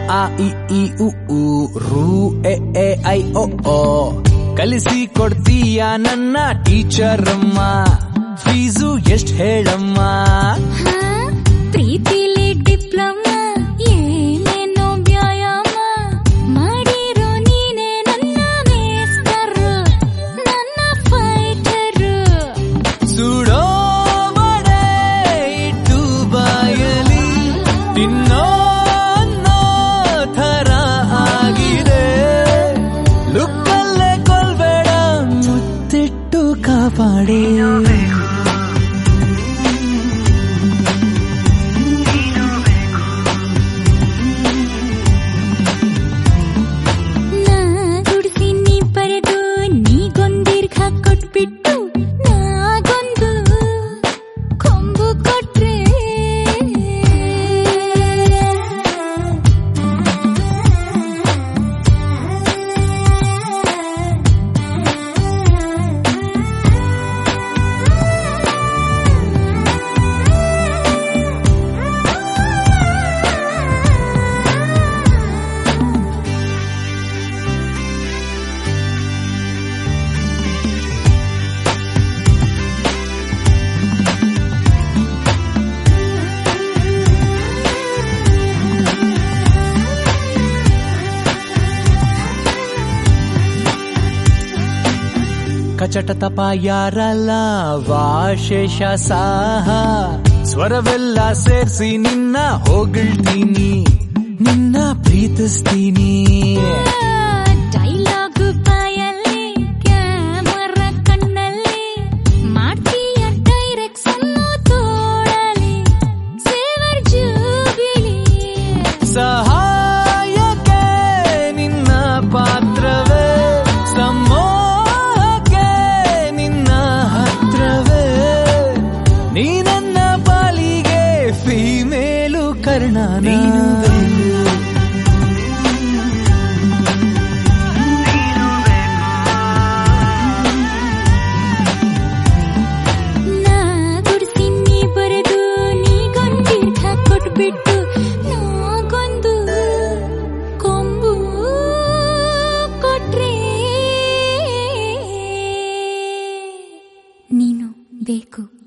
ಆ ಇ ಈ ಉ ಊ ರು ಎ ಎ ಐ ಒ ಓ ಕಲಿಸಿ ಕೊಡ್ತೀಯ ನನ್ನ ಟೀಚರ್ ಅಮ್ಮ ಫೀಸು ಎಷ್ಟ್ ಹೇಳಮ್ಮ ಹಾ, ಪ್ರೀತಿಲಿ ಡಿಪ್ಲೊಮಾ ಏನೇನೋ ವ್ಯಾಯಾಮ ಮಾಡಿರೋ ನೀನೆ ನನ್ನ ಮೇಸ್ಟರ್ ನನ್ನ ಫೈಟರ್ ಸುಡೋ ವಡೆ ಇಟ್ಟು ಬಾಯಲಿ ತಿನ್ನೋ ಅನ್ನೋ ಥರ ಆಗಿದೆ ಲುಕ್ಕಲ್ಲೇ ಕೊಲ್ಬೇಡ ಮುತ್ತಿಟ್ಟು ಕಾಪಾಡಿ ನಾ ಗುಡ್ಸಿ ನೀ ಬರೆದು ನೀಗೊಂದೀರ್ಘ ಕೊಟ್ಬಿಟ್ಟು ನಾಗೊಂದು ಕೊಂಬು ಕೊಟ್ರೆ ಕಚಟ ತಪ ಯಾರಲ್ಲ ವಾಶೇಷ ಸಾಹ ಸ್ವರವೆಲ್ಲ ಸೇರ್ಸಿ ನಿನ್ನ ಹೋಗಿಳ್ತೀನಿ ನಿನ್ನ ಪ್ರೀತಿಸ್ತೀನಿ ಡೈಲಾಗು ಬಾಯಲ್ಲಿ ಕ್ಯಾಮರಾ ಕಣ್ಣಲ್ಲಿ ಮಾಡ್ತೀಯ ಡೈರೆಕ್ಷನ್ ತೋಳಲಿ ಸೇವರ್ ಜೂಬಿಲಿ ಸಹಾಯಕ್ಕೆ ನಿನ್ನ ಪಾತ್ರವೇ ಸಮೋಹಕ್ಕೆ ನಿನ್ನ ಹತ್ರವೇ ನೀ ನನ್ನ ಪಾಲಿಗೆ ಫೀಮೇಲು ಕರ್ಣ ನೀನು ನಾ ಗುಡ್ಸಿ ನೀ ಬರೆದು ನೀಗೊಂದೀರ್ಘ ಕೊಟ್ಬಿಟ್ಟು ನಾಗೊಂದು ಕೊಂಬು ಕೊಟ್ರೆ ನೀನು ಬೇಕು